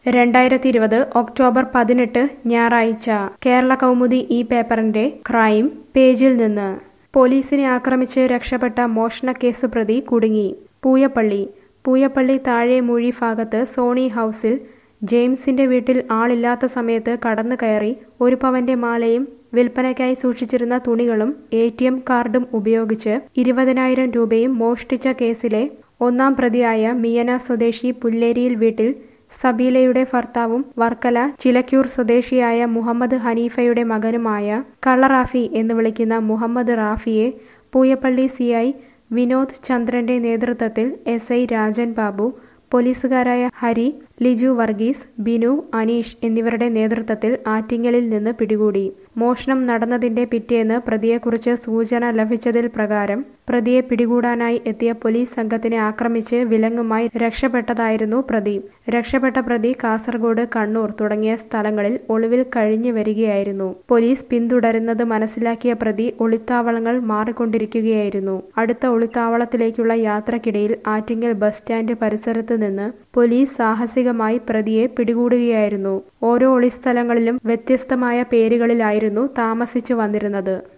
രണ്ടായിരത്തി ഇരുപത് ഒക്ടോബർ പതിനെട്ട് ഞായറാഴ്ച കേരള കൗമുദി ഈ പേപ്പറിന്റെ ക്രൈം പേജിൽ നിന്ന് പോലീസിനെ ആക്രമിച്ച് രക്ഷപ്പെട്ട മോഷണക്കേസ് പ്രതി കുടുങ്ങി പൂയപ്പള്ളി പൂയപ്പള്ളി താഴെമൂഴി ഭാഗത്ത് സോണി ഹൗസിൽ ജെയിംസിന്റെ വീട്ടിൽ ആളില്ലാത്ത സമയത്ത് കടന്നു കയറി ഒരു പവന്റെ മാലയും വിൽപ്പനയ്ക്കായി സൂക്ഷിച്ചിരുന്ന തുണികളും എ ടി എം കാർഡും ഉപയോഗിച്ച് ഇരുപതിനായിരം രൂപയും മോഷ്ടിച്ച കേസിലെ ഒന്നാം പ്രതിയായ മിയന സ്വദേശി പുല്ലേരിയിൽ വീട്ടിൽ സബീലയുടെ ഭർത്താവും വർക്കല ചിലക്കൂർ സ്വദേശിയായ മുഹമ്മദ് ഹനീഫയുടെ മകനുമായ കള്ളറാഫി എന്ന് വിളിക്കുന്ന മുഹമ്മദ് റാഫിയെ പൂയപ്പള്ളി സി ഐ വിനോദ് ചന്ദ്രന്റെ നേതൃത്വത്തിൽ എസ് ഐ രാജൻ ബാബു പോലീസുകാരായ ഹരി ലിജു വർഗീസ് ബിനു അനീഷ് എന്നിവരുടെ നേതൃത്വത്തിൽ ആറ്റിങ്ങലിൽ നിന്ന് പിടികൂടി മോഷണം നടന്നതിന്റെ പിറ്റേന്ന് പ്രതിയെക്കുറിച്ച് സൂചന ലഭിച്ചതിൽ പ്രകാരം പ്രതിയെ പിടികൂടാനായി എത്തിയ പോലീസ് സംഘത്തിനെ ആക്രമിച്ച് വിലങ്ങുമായി രക്ഷപ്പെട്ടതായിരുന്നു പ്രതി രക്ഷപ്പെട്ട പ്രതി കാസർഗോഡ് കണ്ണൂർ തുടങ്ങിയ സ്ഥലങ്ങളിൽ ഒളിവിൽ കഴിഞ്ഞു വരികയായിരുന്നു പോലീസ് പിന്തുടരുന്നത് മനസ്സിലാക്കിയ പ്രതി ഒളിത്താവളങ്ങൾ മാറിക്കൊണ്ടിരിക്കുകയായിരുന്നു അടുത്ത ഒളിത്താവളത്തിലേക്കുള്ള യാത്രക്കിടയിൽ ആറ്റിങ്ങൽ ബസ് സ്റ്റാൻഡ് പരിസരത്ത് നിന്ന് പോലീസ് സാഹസികമായി പ്രതിയെ പിടികൂടുകയായിരുന്നു ഓരോ ഒളിസ്ഥലങ്ങളിലും വ്യത്യസ്തമായ പേരുകളിലായിരുന്നു താമസിച്ചു വന്നിരുന്നത്